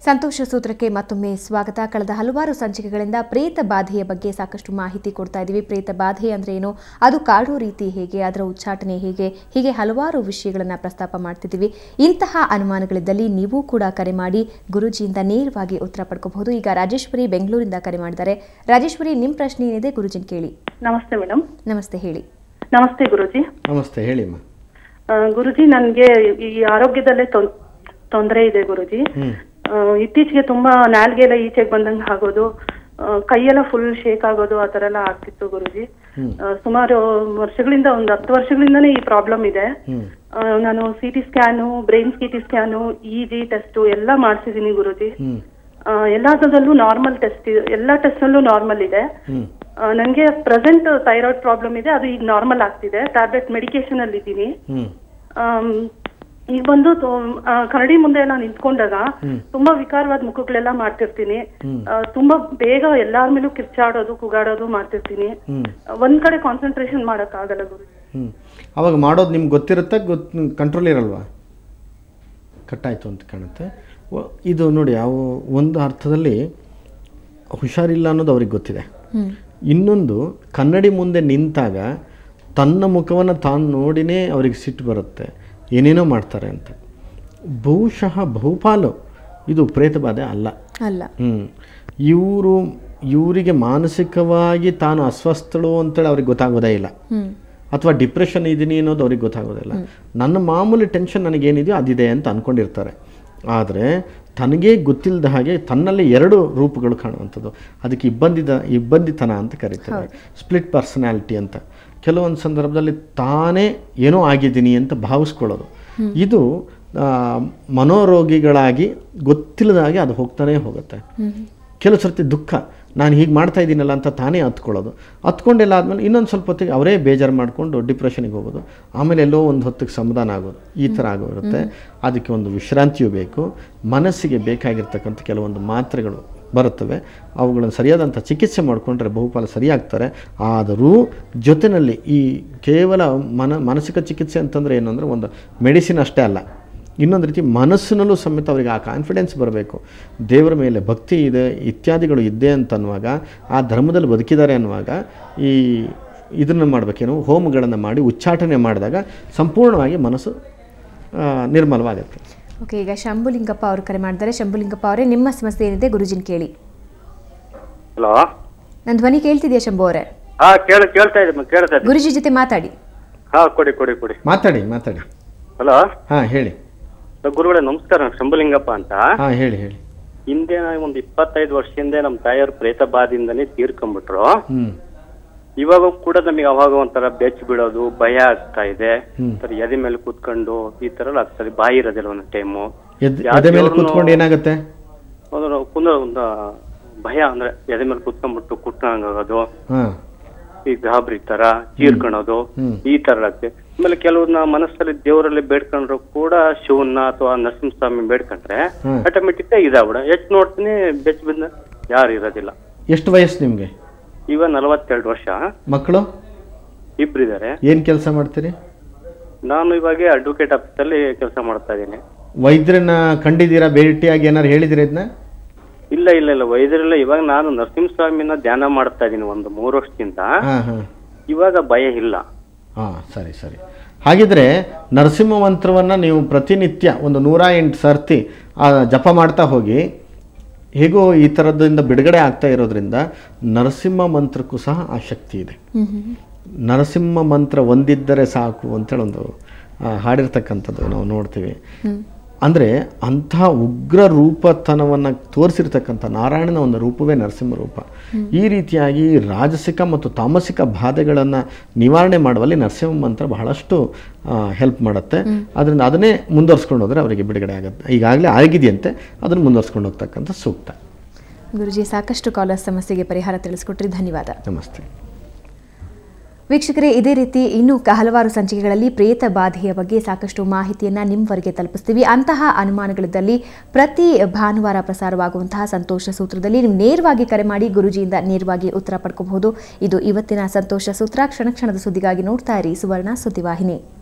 ಸಂತೋಷ ಸೂತ್ರಕ್ಕೆ ಮತ್ತೊಮ್ಮೆ ಸ್ವಾಗತ ಕಳೆದ ಹಲವಾರು ಸಂಚಿಕೆಗಳಿಂದ ಪ್ರೇತ ಬಾಧೆಯ ಬಗ್ಗೆ ಸಾಕಷ್ಟು ಮಾಹಿತಿ ಕೊಡ್ತಾ ಇದ್ದೀವಿ ಪ್ರೇತ ಬಾಧೆ ಅಂದ್ರೆ ಏನು ಅದು ಕಾಡೋ ರೀತಿ ಹೇಗೆ ಅದರ ಉಚ್ಚಾಟನೆ ಹೇಗೆ ಹೀಗೆ ಹಲವಾರು ವಿಷಯಗಳನ್ನು ಪ್ರಸ್ತಾಪ ಮಾಡ್ತಿದ್ದೀವಿ ಇಂತಹ ಅನುಮಾನಗಳಿದ್ದಲ್ಲಿ ನೀವು ಕೂಡ ಕರೆ ಮಾಡಿ ಗುರುಜಿಯಿಂದ ನೇರವಾಗಿ ಉತ್ತರ ಪಡ್ಕೋಬಹುದು ಈಗ ರಾಜೇಶ್ವರಿ ಬೆಂಗಳೂರಿಂದ ಕರೆ ಮಾಡಿದ್ದಾರೆ ರಾಜೇಶ್ವರಿ ನಿಮ್ಮ ಪ್ರಶ್ನೆ ಏನಿದೆ ಗುರುಜಿನ ಕೇಳಿ ನಮಸ್ತೆ ಮೇಡಮ್ ನಮಸ್ತೆ ಹೇಳಿ ನಮಸ್ತೆ ಗುರುಜಿ ನಮಸ್ತೆ ಹೇಳಿಮ್ಮ ಆ, ಗುರುಜಿ ನನಗೆ ಈ ಆರೋಗ್ಯದಲ್ಲೇ ತೊಂ- ತೊಂದರೆ ಇದೆ ಗುರುಜಿ ಹ್ಮ್ ಆ, ಇತ್ತೀಚೆಗೆ ತುಂಬಾ ನಾಲ್ಗೆ ಎಲ್ಲ ಈಚೆಗೆ ಬಂದಂಗೆ ಆಗೋದು ಆ, ಕೈಯೆಲ್ಲ ಫುಲ್ ಶೇಕ್ ಆಗೋದು ಆ ಥರ ಎಲ್ಲ ಆಗ್ತಿತ್ತು ಗುರುಜಿ ಹ್ಮ್. ಆ, ಸುಮಾರು ವರ್ಷಗಳಿಂದ ಒಂದು ಹತ್ತು ವರ್ಷಗಳಿಂದನೇ ಈ ಪ್ರಾಬ್ಲಮ್ ಇದೆ ಹ್ಮ್ ಆ, ನಾನು C T scan brain C T scan E G test ಎಲ್ಲ ಮಾಡಿಸಿದ್ದೀನಿ ಗುರುಜಿ ಹ್ಮ್ ಆ, ಎಲ್ಲದರಲ್ಲೂ ನಾರ್ಮಲ್ ಟೆಸ್ಟ್ ಎಲ್ಲ ಟೆಸ್ಟಲ್ಲೂ ನಾರ್ಮಲ್ ಇದೆ ಹ್ಮ್ ನನಗೆ ಪ್ರೆಸೆಂಟ್ ಥೈರಾಯ್ಡ್ ಪ್ರಾಬ್ಲಮ್ ಇದೆ ಅದು ಈಗ ನಾರ್ಮಲ್ ಆಗ್ತಿದೆ ಟ್ಯಾಬ್ಲೆಟ್ ಮೆಡಿಕೇಶನ್ ಅಲ್ಲಿ ಇದ್ದೀನಿ ಹ್ಮ್ ಆಮ್, ಈಗ ಬಂದು ತೊ- ಆ, ಕನ್ನಡಿ ಮುಂದೆ ಎಲ್ಲ ನಿಂತ್ಕೊಂಡಾಗ ಹ್ಮ್. ತುಂಬಾ ವಿಕಾರವಾದ ಮುಖಗಳೆಲ್ಲ ಮಾಡ್ತಿರ್ತೀನಿ ಹ್ಮ್. ಆ, ತುಂಬಾ ಬೇಗ ಎಲ್ಲಾರ ಮೇಲೂ ಕಿರ್ಚಾಡೋದು ಕೂಗಾಡೋದು ಮಾಡ್ತಿರ್ತೀನಿ ಹ್ಮ್ ಆ, ಒಂದ್ ಕಡೆ ಕಾನ್ಸಂಟ್ರೇಷನ್ ಮಾಡಕ್ ಆಗಲ್ಲ ಗುರು ಹ್ಮ್ ಅವಾಗ ಮಾಡೋದು ನಿಮ್ಗೆ ಗೊತ್ತಿರುತ್ತಾ ಗೊತ್ತು ಕಂಟ್ರೋಲ್ ಇರಲ್ವಾ ಕಟ್ಟಾಯಿತು ಅಂತ ಕಾಣುತ್ತೆ ವ- ಇದು ನೋಡಿ ಯಾವ ಒಂದು ಅರ್ಥದಲ್ಲಿ ಹುಷಾರಿಲ್ಲ ಅನ್ನೋದು ಅವ್ರಿಗೆ ಗೊತ್ತಿದೆ ಹ್ಮ್ ಇನ್ನೊಂದು ಕನ್ನಡಿ ಮುಂದೆ ನಿಂತಾಗ ತನ್ನ ಮುಖವನ್ನು ತಾನು ನೋಡಿನೇ ಅವ್ರಿಗೆ ಸಿಟ್ಟು ಬರುತ್ತೆ ಏನೇನೋ ಮಾಡ್ತಾರೆ ಅಂತ ಬಹುಶಃ ಬಹುಪಾಲು ಇದು ಪ್ರೇತಬಾಧೆ ಅಲ್ಲ ಅಲ್ಲ ಹ್ಞೂ ಇವರು ಇವರಿಗೆ ಮಾನಸಿಕವಾಗಿ ತಾನು ಅಸ್ವಸ್ಥಳು ಅಂತೇಳಿ ಅವ್ರಿಗೆ ಗೊತ್ತಾಗೋದೇ ಇಲ್ಲ ಹ್ಮ್ ಅಥವಾ ಡಿಪ್ರೆಷನ್ ಇದ್ದೀನಿ ಅನ್ನೋದು ಅವ್ರಿಗೆ ಗೊತ್ತಾಗೋದಿಲ್ಲ ನನ್ನ ಮಾಮೂಲಿ ಟೆನ್ಷನ್ ನನಗೇನಿದೆಯೋ ಅದಿದೆ ಅಂತ ಅಂದ್ಕೊಂಡಿರ್ತಾರೆ ಆದರೆ ತನಗೇ ಗೊತ್ತಿಲ್ಲದ ಹಾಗೆ ತನ್ನಲ್ಲಿ ಎರಡು ರೂಪಗಳು ಕಾಣುವಂಥದ್ದು ಅದಕ್ಕೆ ಇಬ್ಬಂದಿದ ಇಬ್ಬಂದಿತನ ಅಂತ ಕರೀತಾರೆ ಸ್ಪ್ಲಿಟ್ ಪರ್ಸನಾಲಿಟಿ ಅಂತ ಕೆಲವೊಂದು ಸಂದರ್ಭದಲ್ಲಿ ತಾನೇ ಏನೋ ಆಗಿದ್ದೀನಿ ಅಂತ ಭಾವಿಸ್ಕೊಳ್ಳೋದು ಇದು ಆ, ಮನೋರೋಗಿಗಳಾಗಿ ಗೊತ್ತಿಲ್ಲದ ಹಾಗೆ ಅದು ಹೋಗ್ತಾನೇ ಹೋಗುತ್ತೆ ಹ್ಮ್ ಕೆಲವು ಸರ್ತಿ ದುಃಖ ನಾನು ಹೀಗೆ ಮಾಡ್ತಾ ಇದ್ದೀನಲ್ಲ ಅಂತ ತಾನೇ ಹತ್ಕೊಳ್ಳೋದು ಹತ್ಕೊಂಡೆಲ್ಲ ಆದಮೇಲೆ ಇನ್ನೊಂದು ಸ್ವಲ್ಪ ಹೊತ್ತಿಗೆ ಅವರೇ ಬೇಜಾರು ಮಾಡಿಕೊಂಡು ಡಿಪ್ರೆಷನಿಗೆ ಹೋಗೋದು ಆಮೇಲೆ ಎಲ್ಲೋ ಒಂದು ಹೊತ್ತಿಗೆ ಸಮಾಧಾನ ಆಗೋದು ಈ ಥರ ಆಗೋರುತ್ತೆ ಅದಕ್ಕೆ ಒಂದು ವಿಶ್ರಾಂತಿಯೂ ಬೇಕು ಮನಸ್ಸಿಗೆ ಬೇಕಾಗಿರ್ತಕ್ಕಂಥ ಕೆಲವೊಂದು ಮಾತ್ರೆಗಳು ಬರುತ್ತವೆ ಅವುಗಳನ್ನು ಸರಿಯಾದಂಥ ಚಿಕಿತ್ಸೆ ಮಾಡಿಕೊಂಡ್ರೆ ಬಹುಪಾಲು ಸರಿಯಾಗ್ತಾರೆ ಆದರೂ ಜೊತೆಯಲ್ಲಿ ಈ ಕೇವಲ ಮನ ಮಾನಸಿಕ ಚಿಕಿತ್ಸೆ ಅಂತಂದರೆ ಏನು ಅಂದರೆ ಒಂದು ಮೆಡಿಸಿನ್ ಅಷ್ಟೇ ಅಲ್ಲ ಇನ್ನೊಂದು ರೀತಿ ಮನಸ್ಸಿನಲ್ಲೂ ಸಮೇತ ಅವರಿಗೆ ಆ ಕಾನ್ಫಿಡೆನ್ಸ್ ಬರಬೇಕು ದೇವರ ಮೇಲೆ ಭಕ್ತಿ ಇದೆ ಇತ್ಯಾದಿಗಳು ಇದೆ ಅಂತ ಅನ್ನುವಾಗ ಆ ಧರ್ಮದಲ್ಲಿ ಬದುಕಿದ್ದಾರೆ ಅನ್ನುವಾಗ ಈ ಇದನ್ನು ಮಾಡಬೇಕೇನು ಹೋಮಗಳನ್ನು ಮಾಡಿ ಉಚ್ಚಾಟನೆ ಮಾಡಿದಾಗ ಸಂಪೂರ್ಣವಾಗಿ ಮನಸ್ಸು ಆ, ನಿರ್ಮಲವಾಗುತ್ತೆ ಓಕೆ ಈಗ ಶಂಭುಲಿಂಗಪ್ಪ ಅವರು ಕರೆ ಮಾಡಿದ್ದಾರೆ ಶಂಭುಲಿಂಗಪ್ಪ ಅವರೇ ನಿಮ್ಮ ಸಮಸ್ಯೆ ಏನಿದೆ ಗುರುಜಿನ ಕೇಳಿ ಹಲೋ ನನ್ನ ಧ್ವನಿ ಕೇಳ್ತಿದ್ಯಾ ಶಂಭು ಅವರೇ ಹಾ ಕೇಳ ಕೇಳ್ತಾ ಇದೆ ಕೇಳ್ತಾ ಇದೆ ಗುರುಜಿ ಜೊತೆ ಮಾತಾಡಿ ಹಾ ಕೊಡಿ ಕೊಡಿ ಕೊಡಿ ಮಾತಾಡಿ ಮಾತಾಡಿ ಹಲೋ ಹಾಂ ಹೇಳಿ ಗುರುಗಳೇ ನಮಸ್ಕಾರ ನಾನ್ ಶಂಭುಲಿಂಗಪ್ಪ ಅಂತ ಹಾಂ ಹೇಳಿ ಹೇಳಿ ಹಿಂದೆ ನಾನು ಒಂದು ಇಪ್ಪತ್ತೈದು ವರ್ಷ ಹಿಂದೆ ನಮ್ಮ ತಾಯಿಯವ್ರ ಪ್ರೇತ ಬಾದಿಂದನೇ ತೀರ್ಕೊಂಡ್ಬಿಟ್ರು ಹ್ಞೂ ಇವಾಗ ಕೂಡ ನಮಗೆ ಅವಾಗ ಒಂಥರ ಬೆಚ್ಚ ಬಿಡೋದು ಭಯ ಆಗ್ತಾ ಇದೆ ಹ್ಮ್. ಒಂಥರ ಎದೆ ಮೇಲೆ ಕೂತ್ಕೊಂಡು ಈ ತರ ಎಲ್ಲ ಆಗ್ತದೆ ಬಾಯಿ ಇರೋದಿಲ್ಲ ಒಂದ್ ಟೈಮು ಎದ್ ಎದೆ ಮೇಲೆ ಕೂತ್ಕೊಂಡು ಏನಾಗುತ್ತೆ ಒಂದು ಕುಂದ ಒಂದು ಭಯ ಅಂದ್ರೆ ಎದೆ ಮೇಲೆ ಕೂತ್ಕೊಂಡ್ಬಿಟ್ಟು ಕುಟ್ಟಾಗೋದು ಹಾಂ ಈ ಗಾಬರಿ ತರ ಚೀರ್ಕೊಳೋದು ಹ್ಮ್. ಈ ತರ ಆಗ್ತದೆ ಆಮೇಲೆ ಕೆಲವ್ರನ್ನ ಮನಸ್ಸಲ್ಲಿ ದೇವರಲ್ಲಿ ಬೇಡ್ಕೊಂಡ್ರು ಕೂಡ ಶಿವನ್ನ ಅಥವಾ ನರಸಿಂಹಸ್ವಾಮಿ ಬೇಡ್ಕೊಂಡ್ರೆ ಹ್ಮ್. ಆಟೋಮೆಟಿಕ್ ಇದಾಗ್ಬಿಡ ಎಷ್ಟು ನೋಡ್ತೀನಿ ಬೆಚ್ಚ ಬಿದ್ದ ಯಾರು ಇರೋದಿಲ್ಲ ಎಷ್ಟು ವಯಸ್ಸು ನಿಮಗೆ ಇವಾಗ ನಲವತ್ತೆರಡು ವರ್ಷ ಮಕ್ಕಳು ಇಬ್ರಿದ್ದಾರೆ ಏನು ಕೆಲಸ ಮಾಡ್ತೀರಿ ನಾನು ಇವಾಗ ಅಡ್ವೊಕೇಟ್ ಆಫೀಸಲ್ಲಿ ಕೆಲಸ ಮಾಡ್ತಾ ಇದ್ದೀನಿ ವೈದ್ಯರನ್ನ ಕಂಡಿದ್ದೀರಾ ಭೇಟಿಯಾಗಿ ಏನಾರು ಹೇಳಿದಿರ ಇದನ್ನ ಇಲ್ಲ ಇಲ್ಲ ಇಲ್ಲ ವೈದ್ಯರಿಲ್ಲ ಇವಾಗ ನಾನು ನರಸಿಂಹಸ್ವಾಮಿನ ಧ್ಯಾನ ಮಾಡ್ತಾ ಇದ್ದೀನಿ ಒಂದು ಮೂರು ವರ್ಷದಿಂದ ಹಾಂ ಹಾಂ ಇವಾಗ ಭಯ ಇಲ್ಲ ಹಾಂ ಸರಿ ಸರಿ ಹಾಗಿದ್ರೆ ನರಸಿಂಹ ಮಂತ್ರವನ್ನು ನೀವು ಪ್ರತಿನಿತ್ಯ ಒಂದು ನೂರ ಎಂಟು ಸರ್ತಿ ಆ, ಜಪ ಮಾಡ್ತಾ ಹೋಗಿ ಹೇಗೋ ಈ ಥರದಿಂದ ಬಿಡುಗಡೆ ಆಗ್ತಾ ಇರೋದ್ರಿಂದ ನರಸಿಂಹ ಮಂತ್ರಕ್ಕೂ ಸಹ ಆ ಶಕ್ತಿ ಇದೆ ಹ್ಮ್ ಹ್ಮ್ ನರಸಿಂಹ ಮಂತ್ರ ಒಂದಿದ್ದರೆ ಸಾಕು ಅಂತೇಳಿ ಒಂದು ಆ, ಹಾಡಿರ್ತಕ್ಕಂಥದ್ದು ನಾವು ನೋಡ್ತೀವಿ ಹ್ಮ್ ಅಂದರೆ ಅಂತಹ ಉಗ್ರ ರೂಪತನವನ್ನು ತೋರಿಸಿರ್ತಕ್ಕಂಥ ನಾರಾಯಣನ ಒಂದು ರೂಪವೇ ನರಸಿಂಹ ರೂಪ ಈ ರೀತಿಯಾಗಿ ರಾಜಸಿಕ ಮತ್ತು ತಾಮಸಿಕ ಬಾಧೆಗಳನ್ನು ನಿವಾರಣೆ ಮಾಡುವಲ್ಲಿ ನರಸಿಂಹ ಮಂತ್ರ ಬಹಳಷ್ಟು ಹೆಲ್ಪ್ ಮಾಡುತ್ತೆ ಅದರಿಂದ ಅದನ್ನೇ ಮುಂದುವರ್ಸ್ಕೊಂಡು ಹೋದರೆ ಅವರಿಗೆ ಬಿಡುಗಡೆ ಆಗುತ್ತೆ ಈಗಾಗಲೇ ಆಗಿದೆಯಂತೆ ಅದನ್ನು ಮುಂದುವರ್ಸ್ಕೊಂಡು ಹೋಗ್ತಕ್ಕಂಥ ಸೂಕ್ತ ಗುರುಜಿ ಸಾಕಷ್ಟು ಕಾಲರ್ ಸಮಸ್ಯೆಗೆ ಪರಿಹಾರ ತಿಳಿಸ್ಕೊಟ್ರಿ ಧನ್ಯವಾದ ನಮಸ್ತೆ ವೀಕ್ಷಕರೇ ಇದೇ ರೀತಿ ಇನ್ನೂ ಕ- ಹಲವಾರು ಸಂಚಿಕೆಗಳಲ್ಲಿ ಪ್ರೇತ ಬಾಧೆಯ ಬಗ್ಗೆ ಸಾಕಷ್ಟು ಮಾಹಿತಿಯನ್ನು ನಿಮ್ಮವರೆಗೆ ತಲುಪಿಸ್ತೀವಿ ಅಂತಹ ಅನುಮಾನಗಳಿದ್ದಲ್ಲಿ ಪ್ರತಿ ಭಾನುವಾರ ಪ್ರಸಾರವಾಗುವಂತಹ ಸಂತೋಷ ಸೂತ್ರದಲ್ಲಿ ನೀವು ನೇರವಾಗಿ ಕರೆ ಮಾಡಿ ಗುರುಜಿಯಿಂದ ನೇರವಾಗಿ ಉತ್ತರ ಪಡ್ಕೋಬಹುದು ಇದು ಇವತ್ತಿನ ಸಂತೋಷ ಸೂತ್ರ ಕ್ಷಣ ಕ್ಷಣದ ಸುದ್ದಿಗಾಗಿ ನೋಡ್ತಾ ಇರಿ ಸುವರ್ಣ ಸುದ್ದಿವಾಹಿನಿ